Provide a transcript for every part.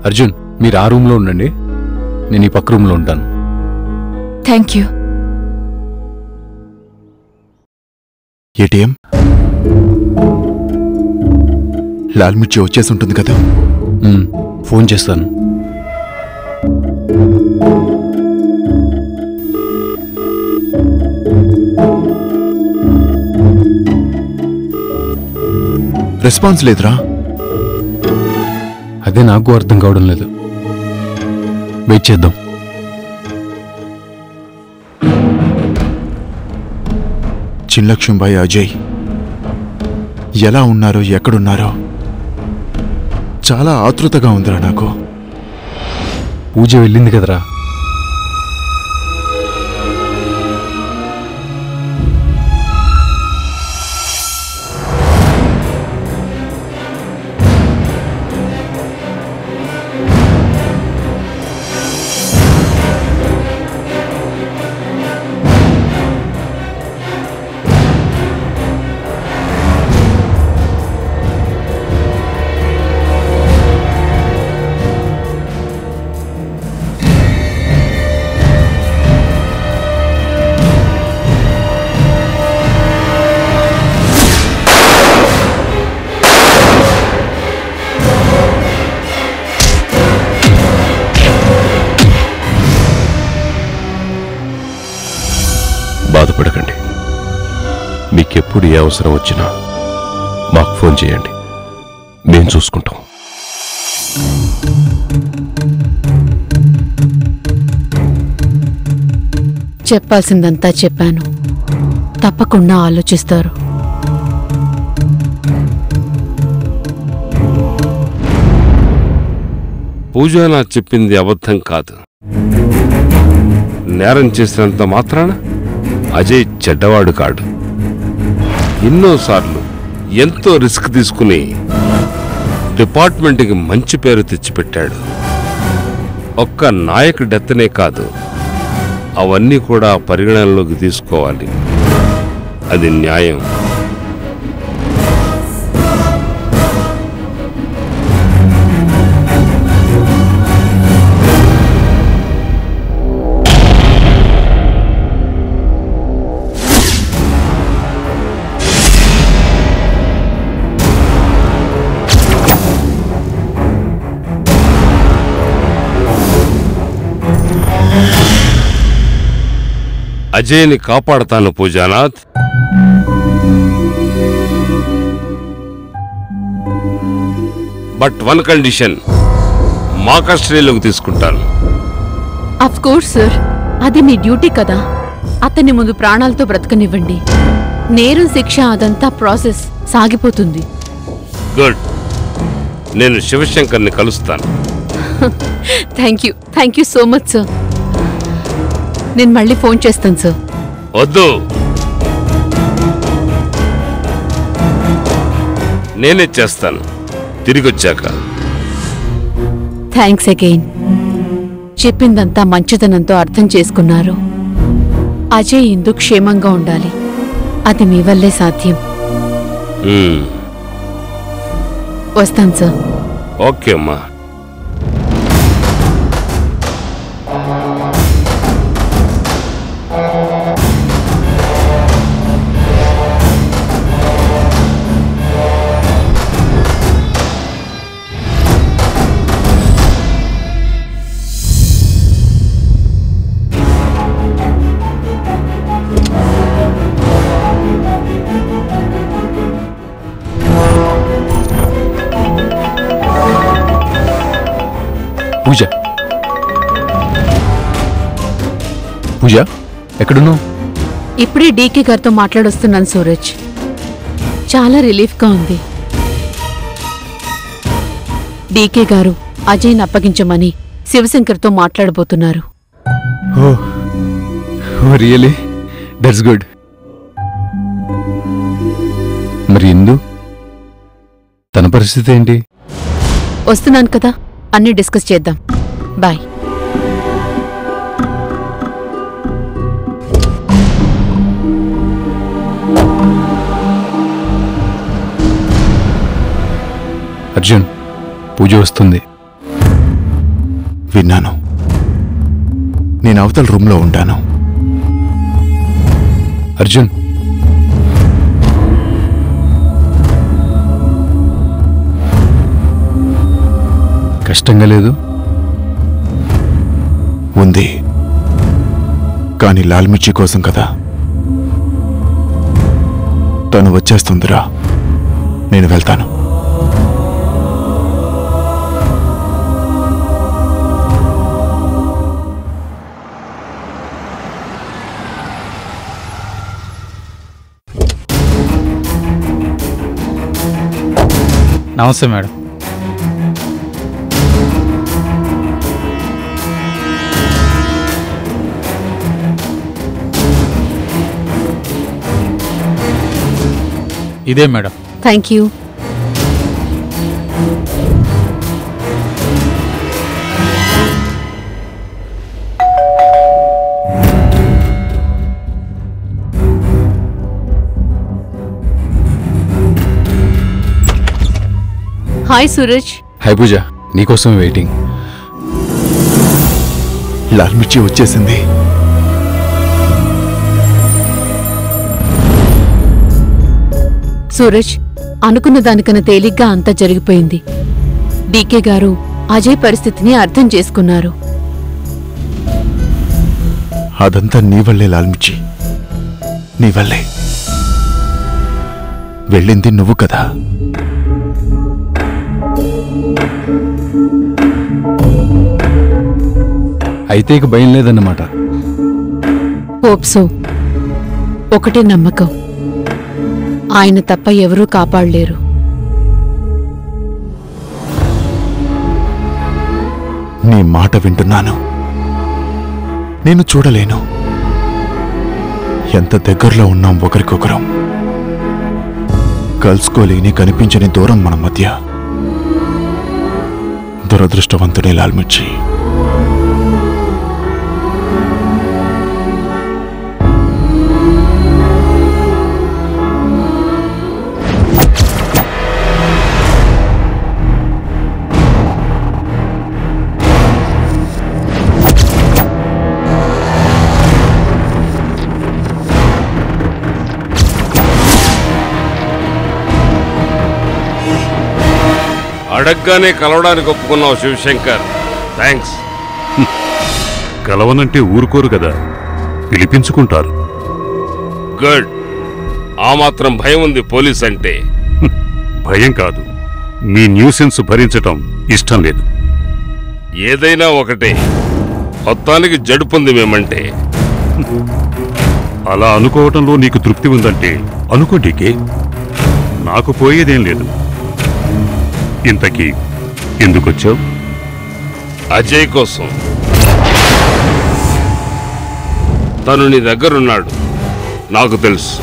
అర్జున్ మీరు ఆ రూమ్లో ఉండండి నేను ఈ పక్క రూమ్లో ఉంటాను థ్యాంక్ యూ ఏటీఎం లాల్ మిర్చి వచ్చేసి ఉంటుంది కదా మ్మ్, ఫోన్ చేస్తాను రెస్పాన్స్ లేదురా అదే నాకు అర్థం కావడం లేదు వెయిట్ చేద్దాం చిన్లక్ష్మిబాయి అజయ్ ఎలా ఉన్నారో ఎక్కడున్నారో చాలా ఆతృతగా ఉందిరా నాకు పూజ వెళ్ళింది కదరా బాధపడకండి మీకెప్పుడు ఏ అవసరం వచ్చినా మాకు ఫోన్ చేయండి మేం చూసుకుంటాం చెప్పాల్సిందంతా చెప్పాను తప్పకుండా ఆలోచిస్తారు పూజానా చెప్పింది అబద్ధం కాదు నేరం చేసినంత మాత్రాన అజయ్ చెడ్డవాడు కాడు ఎన్నోసార్లు ఎంతో రిస్క్ తీసుకుని డిపార్ట్మెంట్కి మంచి పేరు తెచ్చిపెట్టాడు ఒక్క నాయకు డెత్తనే కాదు అవన్నీ కూడా పరిగణనలోకి తీసుకోవాలి అది న్యాయం అజయ్ని కాపాడతాను పూజానాథ్ బట్ వన్ కండిషన్ మా కస్టడీలోకి తీసుకుంటాను అఫ్ కోర్స్ సార్ అది మీ డ్యూటీ కదా అతన్ని ముందు ప్రాణాలతో బ్రతకనివ్వండి నేరం శిక్ష అదంతా ప్రాసెస్ సాగిపోతుంది గుడ్ నేను శివశంకర్ని కలుస్తాను thank you thank you so much sir నేను మళ్ళీ ఫోన్ చేస్తాను సార్ వద్దు నేనే చేస్తాను తిరిగొచ్చాక థ్యాంక్స్ అగైన్ చెప్పిందంతా మంచితనంతో అర్థం చేసుకున్నారు అజయ్ ఇందు క్షేమంగా ఉండాలి అది మీ వల్లే సాధ్యం మ్మ్. వస్తాను సార్ ఓకే అమ్మా పూజ పూజ ఎక్కడున్నావు ఇప్పుడే డీకే గారితో మాట్లాడొస్తున్నాను సూరజ్ చాలా రిలీఫ్గా ఉంది డీకే గారు అజయ్ని అప్పగించమని శివశంకర్తో మాట్లాడబోతున్నారు ఓ రియలీ దట్స్ గుడ్ మరి ఎందు తన పరిస్థితి ఏంటి వస్తున్నాను కదా అన్నీ డిస్కస్ చేద్దాం బాయ్ అర్జున్ పూజ వస్తుంది విన్నాను నేను అవతల రూమ్లో ఉంటాను అర్జున్ కష్టంగా లేదు ఉంది కానీ లాల్మిర్చి కోసం కదా తను వచ్చేస్తుందిరా నేను వెళ్తాను నమస్తే మేడం ఇదే madam thank you hi Suraj hi Pooja నీకోసం వెయిటింగ్ లాల్మిర్చి వచ్చేసింది సూరజ్ అనుకున్న దానికన్నా తేలిగ్గా అంతా జరిగిపోయింది డీకే గారు అజయ్ పరిస్థితిని అర్థం చేసుకున్నారు అదంతా నీ వల్లే లాల్మిర్చి నీ వల్లే వెళ్ళింది నువ్వు కదా అయితే ఇక భయం లేదన్నమాట హోప్సో ఒకటే నమ్మకం ఆయన తప్ప ఎవరూ కాపాడలేరు నీ మాట వింటున్నాను నేను చూడలేను ఎంత దగ్గరలో ఉన్నాం ఒకరికొకరం కలుసుకోలేని కనిపించని దూరం మన మధ్య దురదృష్టవంతుడే లాల్మిర్చి అడగ్గానే కలవడానికి ఒప్పుకున్నావు శివశంకర్ థ్యాంక్స్ కలవనంటే ఊరుకోరు కదా పిలిపించుకుంటారు గుడ్ ఆ మాత్రం భయం ఉంది పోలీస్ అంటే భయం కాదు మీ న్యూసెన్స్ భరించటం ఇష్టం లేదు ఏదైనా ఒకటే మొత్తానికి జడుపుంది మేమంటే అలా అనుకోవటంలో నీకు తృప్తి ఉందంటే అనుకో డీకే నాకు పోయేదేం లేదు ఇంతకీ ఎందుకొచ్చావు అజయ్ కోసం తను నీ దగ్గరున్నాడు నాకు తెలుసు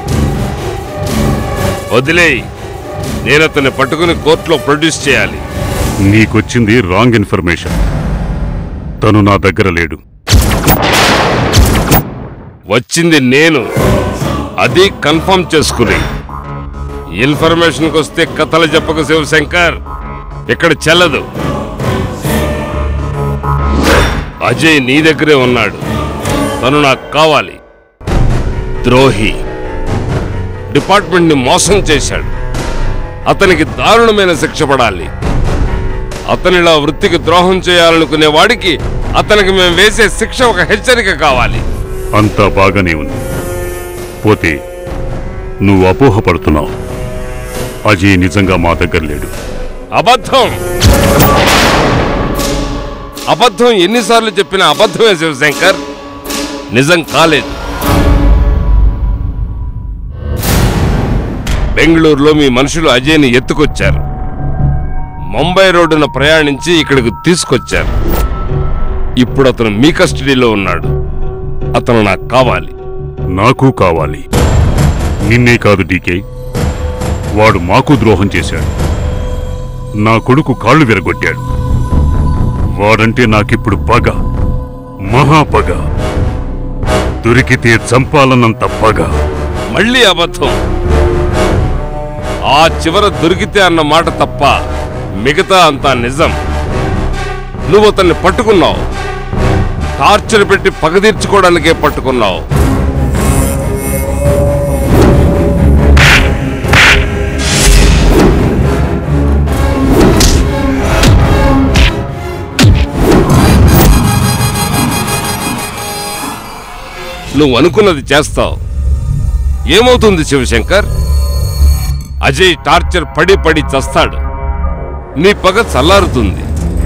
వదిలేయ్ నేను అతన్ని పట్టుకుని కోర్టులో ప్రొడ్యూస్ చేయాలి నీకొచ్చింది రాంగ్ ఇన్ఫర్మేషన్ తను నా దగ్గర లేడు వచ్చింది నేను అది కన్ఫర్మ్ చేసుకుని ఇన్ఫర్మేషన్కి వస్తే కథలు చెప్పకు శివశంకర్ ఇక్కడ చెల్లదు అజయ్ నీ దగ్గరే ఉన్నాడు తను నాకు కావాలి ద్రోహి డిపార్ట్మెంట్ని మోసం చేశాడు అతనికి దారుణమైన శిక్ష పడాలి అతనిలా వృత్తికి ద్రోహం చేయాలనుకునే వాడికి అతనికి మేము వేసే శిక్ష ఒక హెచ్చరిక కావాలి అంతా బాగానే ఉంది పోతే నువ్వు అపోహపడుతున్నావు అజయ్ నిజంగా మా దగ్గర లేడు అబద్ధం అబద్ధం ఎన్నిసార్లు చెప్పినా అబద్ధమే శివశంకర్ నిజం కాలేదు బెంగళూరులో మీ మనుషులు అజయ్ని ఎత్తుకొచ్చారు ముంబై రోడ్డున ప్రయాణించి ఇక్కడికి తీసుకొచ్చారు ఇప్పుడు అతను మీ కస్టడీలో ఉన్నాడు అతను నాకు కావాలి నాకు కావాలి నిన్నే కాదు డీకే వాడు మాకు ద్రోహం చేశాడు నా కొడుకు కాళ్ళు విరగొట్టాడు వాడంటే నాకిప్పుడు పగ మహా పగ దొరికితే చంపాలన్నంత పగ మళ్ళీ అబద్ధం ఆ చివర దొరికితే అన్న మాట తప్ప మిగతా అంతా నిజం నువ్వు అతన్ని పట్టుకున్నావు టార్చర్ పెట్టి పగ తీర్చుకోవడానికే పట్టుకున్నావు నువ్వు అనుకున్నది చేస్తావు ఏమవుతుంది శివశంకర్ అజయ్ టార్చర్ పడి పడి చస్తాడు నీ పగ చల్లారుతుంది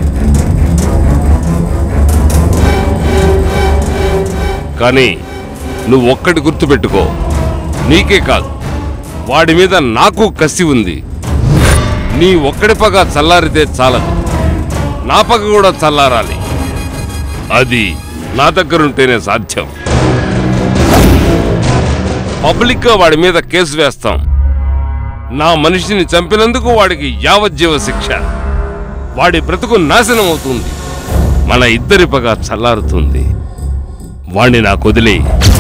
కానీ నువ్వు ఒక్కటి గుర్తుపెట్టుకో నీకే కాదు వాడి మీద నాకు కసి ఉంది నీ ఒక్కడి పగ చల్లారితే చాలదు నా పగ కూడా చల్లారాలి అది నా దగ్గరుంటేనే సాధ్యం పబ్లిక్గా వాడి మీద కేసు వేస్తాం నా మనిషిని చంపినందుకు వాడికి యావజ్జీవ శిక్ష వాడి బ్రతుకు నాశనం అవుతుంది మన ఇద్దరి పగ చల్లారుతుంది వాణ్ణి నాకు వదిలి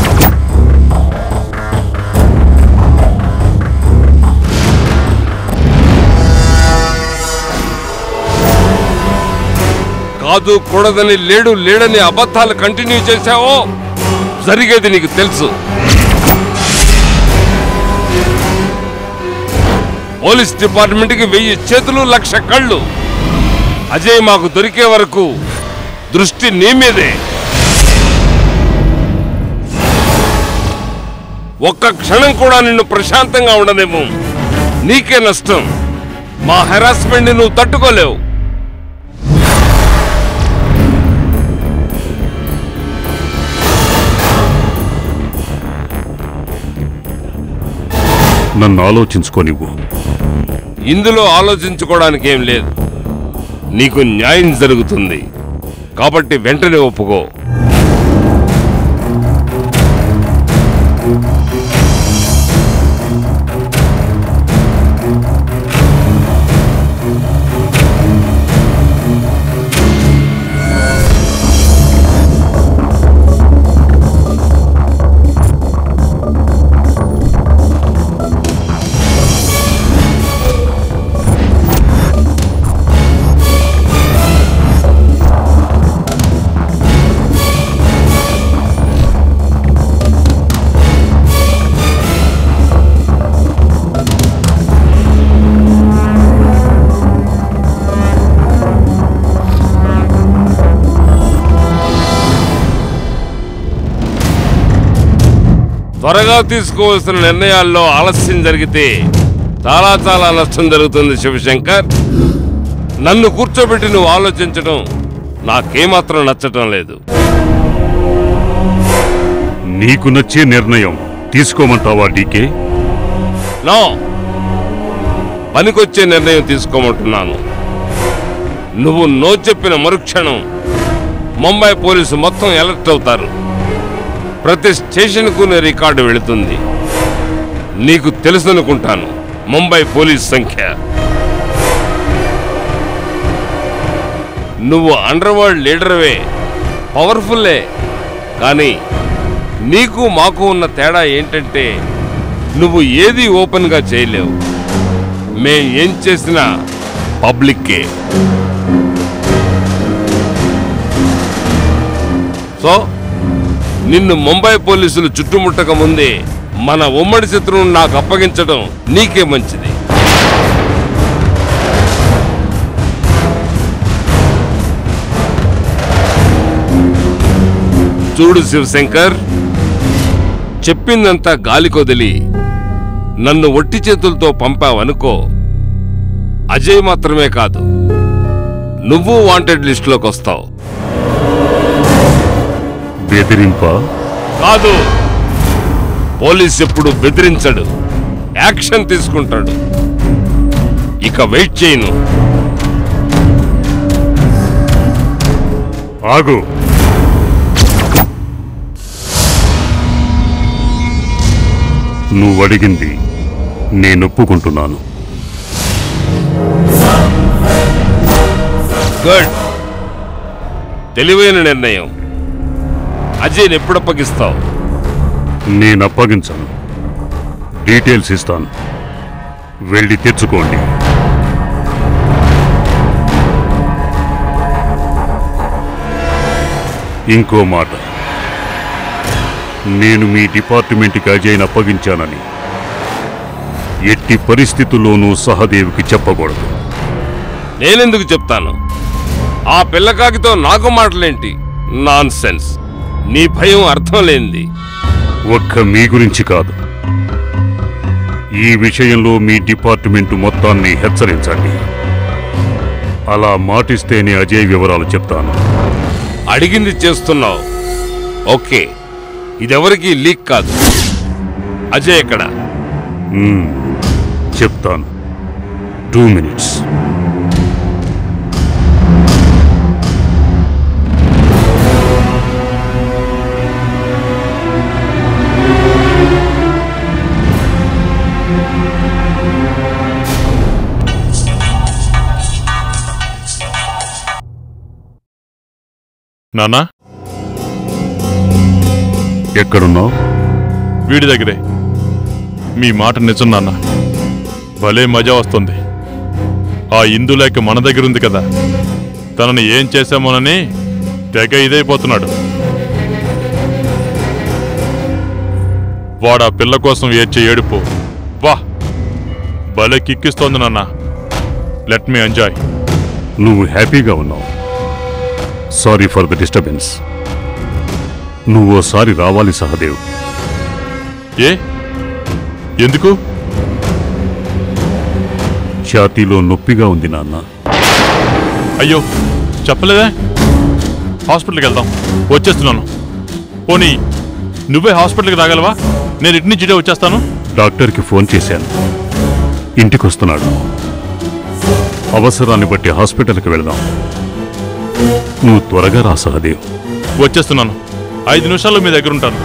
కాదు కూడదని లేడు లేడని అబద్ధాలు కంటిన్యూ చేశావో జరిగేది నీకు తెలుసు పోలీస్ డిపార్ట్మెంట్కి వెయ్యి చేతులు లక్ష కళ్ళు అజయ్ మాకు దొరికే వరకు దృష్టి నీ మీదే ఒక్క క్షణం కూడా నిన్ను ప్రశాంతంగా ఉండదేమో నీకే నష్టం మా హెరాస్మెంట్ నువ్వు తట్టుకోలేవు నన్ను ఆలోచించుకోనివ్వు ఇందులో ఆలోచించుకోవడానికి ఏం లేదు నీకు న్యాయం జరుగుతుంది కాబట్టి వెంటనే ఒప్పుకో త్వరగా తీసుకోవాల్సిన నిర్ణయాల్లో ఆలస్యం జరిగితే చాలా చాలా నష్టం జరుగుతుంది శివశంకర్ నన్ను కూర్చోబెట్టి నువ్వు ఆలోచించడం నాకేమాత్రం నచ్చటం లేదు నీకు నచ్చే నిర్ణయం తీసుకోమంటావా డీకే నో పనికొచ్చే నిర్ణయం తీసుకోమంటున్నాను నువ్వు నో చెప్పిన మరుక్షణం ముంబై పోలీసు మొత్తం అలర్ట్ అవుతారు ప్రతి స్టేషన్కు నీ రికార్డు వెళుతుంది నీకు తెలుసనుకుంటాను ముంబై పోలీస్ సంఖ్య నువ్వు అండర్ వరల్డ్ లీడర్వే పవర్ఫుల్లే కానీ నీకు మాకు ఉన్న తేడా ఏంటంటే నువ్వు ఏది ఓపెన్గా చేయలేవు మేం ఏం చేసినా పబ్లిక్కే సో నిన్ను ముంబై పోలీసులు చుట్టుముట్టక ముందే మన ఉమ్మడి శత్రువును నాకు అప్పగించడం నీకే మంచిది చూడు శివశంకర్ చెప్పిందంతా గాలికొదిలి నన్ను ఒట్టి చేతులతో పంపావనుకో అజయ్ మాత్రమే కాదు నువ్వు వాంటెడ్ లిస్టులోకి వస్తావు బెదిరింప కాదు పోలీస్ ఎప్పుడు బెదిరించడు యాక్షన్ తీసుకుంటాడు ఇక వెయిట్ చేయను ఆగు నువ్వు అడిగింది నేను ఒప్పుకుంటున్నాను గుడ్ తెలివైన నిర్ణయం అజయ్ని ఎప్పుడు అప్పగిస్తావు నేను అప్పగించను డీటెయిల్స్ ఇస్తాను వెళ్ళి తెచ్చుకోండి ఇంకో మాట నేను మీ డిపార్ట్మెంట్కి అజయ్ని అప్పగించానని ఎట్టి పరిస్థితుల్లోనూ సహదేవికి చెప్పకూడదు నేనెందుకు చెప్తాను ఆ పిల్లకాకితో నాకు మాటలేంటి నాన్ సెన్స్ నీ భయం అర్థం లేనిది ఒక్క మీ గురించి కాదు ఈ విషయంలో మీ డిపార్ట్మెంట్ మొత్తాన్ని హెచ్చరించండి అలా మాటిస్తేనే అజయ్ వివరాలు చెప్తాను అడిగింది చేస్తున్నావు ఓకే ఇదెవరికి లీక్ కాదు అజయ్ ఎక్కడ మ్మ్. చెప్తాను టూ మినిట్స్ నాన్నా ఎక్కడున్నావు వీడి దగ్గరే మీ మాట నిజం నాన్న భలే మజా వస్తుంది ఆ ఇందులేక మన దగ్గర ఉంది కదా తనని ఏం చేశామోనని తెగ ఇదైపోతున్నాడు వాడా పిల్ల కోసం ఏడ్చే ఏడుపు వా భలే కిక్కిస్తోంది నాన్న లెట్ మీ ఎంజాయ్ నువ్వు హ్యాపీగా ఉన్నావు సారీ ఫర్ ద డిస్టర్బెన్స్ నువ్వు ఓసారి రావాలి సహదేవ్ ఏ ఎందుకు ఛాతీలో నొప్పిగా ఉంది నాన్న అయ్యో చెప్పలేదే హాస్పిటల్కి వెళ్దాం వచ్చేస్తున్నాను పోనీ నువ్వే హాస్పిటల్కి రాగలవా నేను ఇటు నుంచి ఇటే వచ్చేస్తాను డాక్టర్కి ఫోన్ చేశాను ఇంటికొస్తున్నాడు అవసరాన్ని బట్టి హాస్పిటల్కి వెళదాం నువ్వు త్వరగా రా సహదేవ్ వచ్చేస్తున్నాను ఐదు నిమిషాల్లో మీ దగ్గర ఉంటాను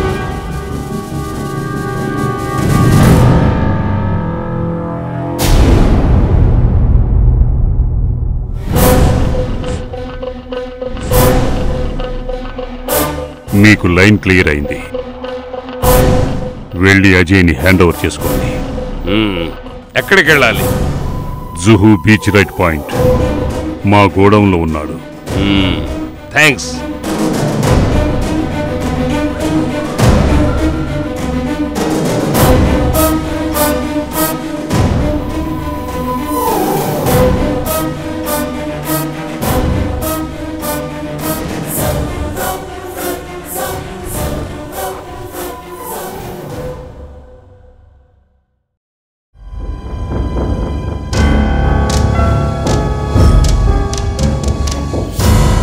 మీకు లైన్ క్లియర్ అయింది వెళ్ళి అజయ్ని హ్యాండ్ ఓవర్ చేసుకోండి మ్మ్. ఎక్కడికి వెళ్ళాలి జుహు బీచ్ రైట్ పాయింట్ మా గోడౌన్లో ఉన్నాడు థ్యాంక్స్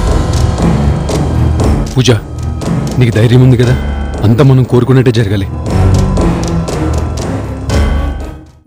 పూజ నీకు ధైర్యం ఉంది కదా అంతా మనం కోరుకున్నట్టే జరగాలి